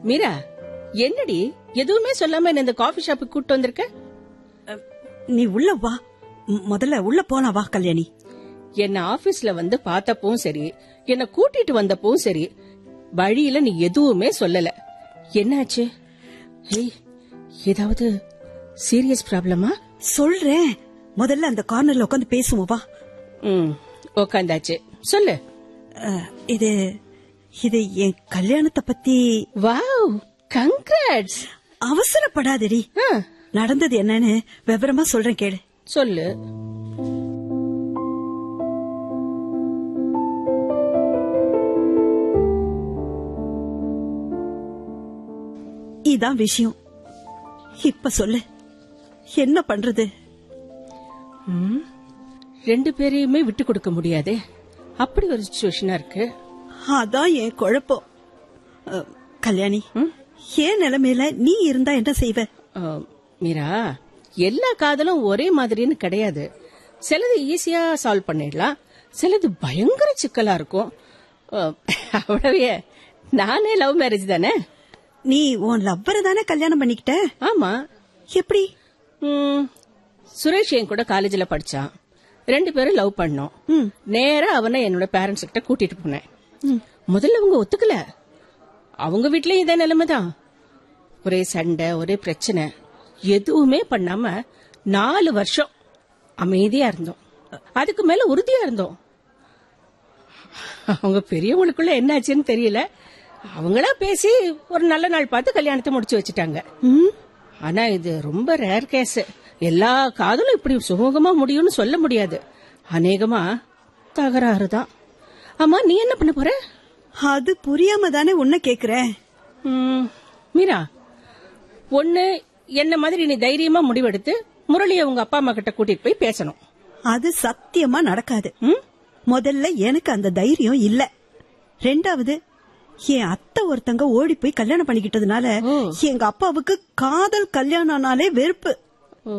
மீரா என்னடி எதுவுமே சொல்லாம என்ன இந்த காஃபி ஷாப்புக்கு கூட்டு வந்திருக்க நீ உள்ள வா ம், முதல்ல உள்ள போலாம் வா கல்யாணி என்ன ஆபீஸ்ல வந்து பார்த்தப்பவும் சரி என்ன கூட்டிட்டு வந்தப்பவும் சரி வழியில நீ எதுவுமே சொல்லல என்னாச்சு ஏய் ஏதாவது சீரியஸ் ப்ராப்ளமா சொல்றேன் முதல்ல அந்த கார்னர்ல உட்காந்து பேசுவோம் வா ம் உக்காந்தாச்சு சொல்லு அஹ், இது இது என் கல்யாணத்தை பத்தி வாவ் கங்க்ராட்ஸ் அவசரப்படாதடி நடந்தது என்னன்னு விவரமா சொல்றேன் கேளு சொல்லு இதான் விஷயம் இப்ப சொல்லு என்ன பண்றது ம், ரெண்டு பேரையுமே விட்டு கொடுக்க முடியாதே அப்படி ஒரு சுச்சுவேஷனா இருக்கு அதான் என் குழப்பம் அஹ், கல்யாணி ஏன் நிலைமையில நீ இருந்தா என்ன செய்வ அஹ், மீரா எல்லா காதலும் ஒரே மாதிரின்னு கிடையாது சிலது ஈஸியா சால்வ் பண்ணிடலாம் சிலது பயங்கர சிக்கலா இருக்கும் அஹ், அவ்வளவே நானே லவ் மேரேஜ் தானே நீ உன் லவ்வரை தானே கல்யாணம் பண்ணிக்கிட்ட ஆமா எப்படி ம், சுரேஷ் என் கூட காலேஜ்ல படிச்சான் ரெண்டு பேரும் லவ் பண்ணோம் ம். நேரா அவனை என்னோட பேரண்ட்ஸ் கிட்ட கூட்டிட்டு போனேன் முதல்ல அவங்க ஒத்துக்கல அவங்க வீட்லயும் இதே நிலைமை தான் ஒரே சண்டை ஒரே பிரச்சனை எதுவுமே பண்ணாம நாலு வருஷம் அமைதியா இருந்தோம் அதுக்கு மேல உறுதியா இருந்தோம் அவங்க பெரியவங்களுக்குள்ள என்னாச்சுன்னு தெரியல அவங்களா பேசி ஒரு நல்ல நாள் பார்த்து கல்யாணத்தை முடிச்சு வச்சுட்டாங்க ம்? ஆனா இது ரொம்ப ரேர் கேஸ் எல்லா காதலும் இப்படி சுமூகமா முடியும்னு சொல்ல முடியாது அநேகமா தகராறு தான் ஆமா நீ என்ன பண்ண போற அது புரியாம தானே உன்ன கேக்குறேன் ம், மீரா ஒண்ணு என்ன மாதிரி நீ தைரியமா முடிவெடுத்து முரளிய உங்க அப்பா அம்மா கிட்ட கூட்டிட்டு போய் பேசணும் அது சத்தியமா நடக்காது ம்? முதல்ல எனக்கு அந்த தைரியம் இல்ல ரெண்டாவது என் அத்தை ஒருத்தங்க ஓடி போய் கல்யாணம் பண்ணிக்கிட்டதுனால ஓ. எங்க அப்பாவுக்கு காதல் கல்யாணம்னாலே வெறுப்பு ஓ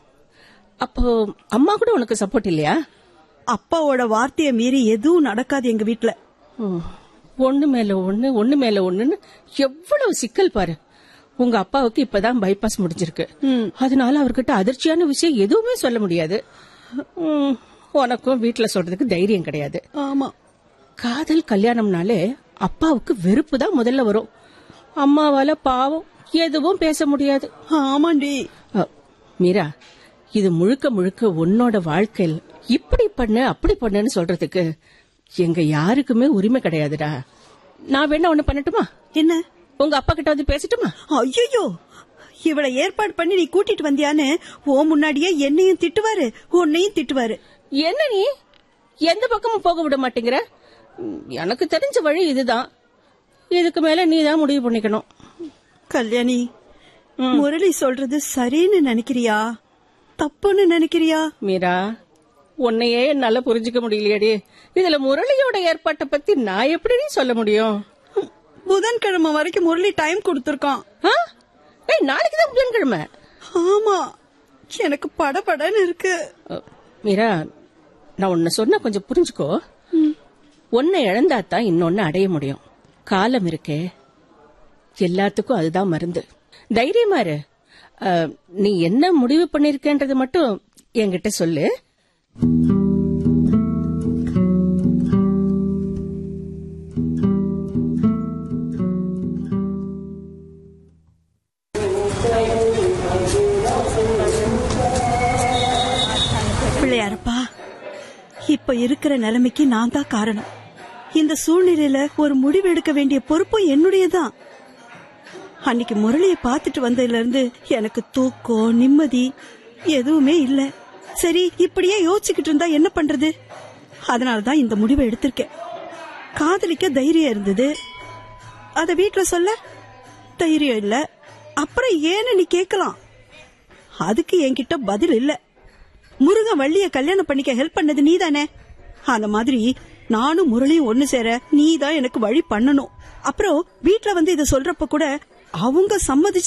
அப்போ அம்மா கூட உனக்கு சப்போர்ட் இல்லையா அப்பாவோட வார்த்தையை மீறி எதுவும் நடக்காது எங்க வீட்ல ஓ, ஒண்ணு மேல ஒண்ணு ஒண்ணு மேல ஒண்ணுன்னு எவ்வளவு சிக்கல் பாரு உங்க அப்பாவுக்கு இப்பதான் பைபாஸ் முடிஞ்சிருக்கு அதனால அவர்கிட்ட அதிர்ச்சியான விஷயம் எதுவுமே சொல்ல முடியாது ம், உனக்கும் வீட்ல சொல்றதுக்கு தைரியம் கிடையாது ஆமா காதல் கல்யாணம்னாலே அப்பாவுக்கு வெறுப்பு தான் முதல்ல வரும் அம்மாவால பாவம் எதுவும் பேச முடியாது ஆமாண்டி அ, மீரா இது முழுக்க முழுக்க உன்னோட வாழ்க்கையில் இப்படி பண்ணு அப்படி பண்ணுன்னு சொல்றதுக்கு எங்க யாருக்குமே உரிமை கிடையாதுடா நான் வேணா ஒண்ணு பண்ணட்டுமா என்ன உங்க அப்பா கிட்ட வந்து பேசட்டுமா ஐயோ இவளை ஏற்பாடு பண்ணி நீ கூட்டிட்டு வந்தியான்னு ஓ முன்னாடியே என்னையும் திட்டுவாரு உன்னையும் திட்டுவாரு என்ன நீ எந்த பக்கமும் போக விட மாட்டேங்கிற ம், எனக்கு தெரிஞ்ச வழி இதுதான் இதுக்கு மேல நீ தான் முடிவு பண்ணிக்கணும் கல்யாணி முரளி சொல்றது சரின்னு நினைக்கிறியா தப்புன்னு நினைக்கிறியா மீரா உன்னையே என்னால புரிஞ்சுக்க முடியலையேடி இதுல முரளியோட ஏற்பாட்டை பத்தி நான் எப்படி சொல்ல முடியும் புதன்கிழமை வரைக்கும் முரளி டைம் கொடுத்திருக்கான் ஆ? ஏய் நாளைக்கு தான் புதன்கிழமை ஆமா எனக்கு படபடன்னு இருக்கு அ, மீரா நான் உன்னை சொன்ன கொஞ்சம் புரிஞ்சுக்கோ ஒன்னை இழந்தாதான் இன்னொன்னு அடைய முடியும் காலம் இருக்கே எல்லாத்துக்கும் அதுதான் மருந்து தைரியமா இரு அ, நீ என்ன முடிவு பண்ணிருக்கன்றது மட்டும் என்கிட்ட சொல்லு பிள்ளையாரப்பா இப்ப இருக்கிற நிலைமைக்கு நான் தான் காரணம் இந்த சூழ்நிலையில ஒரு முடிவு எடுக்க வேண்டிய பொறுப்பும் என்னுடையதான் அன்னைக்கு முரளிய பாத்துட்டு வந்ததுல இருந்து எனக்கு தூக்கம் நிம்மதி எதுவுமே இல்ல சரி இப்படியே யோசிச்சுக்கிட்டு இருந்தா என்ன பண்றது அதனாலதான் இந்த முடிவை எடுத்திருக்கேன் காதலிக்க தைரியம் இருந்தது அத வீட்ல சொல்ல தைரியம் இல்ல அப்புறம் ஏன்னு நீ கேட்கலாம் அதுக்கு என்கிட்ட பதில் இல்ல முருகன் வள்ளிய கல்யாணம் பண்ணிக்க ஹெல்ப் பண்ணது நீதானே அந்த மாதிரி நானும் முரளியும் ஒண்ணு சேர நீதான் எனக்கு வழி பண்ணணும் அப்புறம் வீட்ல வந்து இத சொல்றப்ப கூட அவங்க சம்மதிச்சு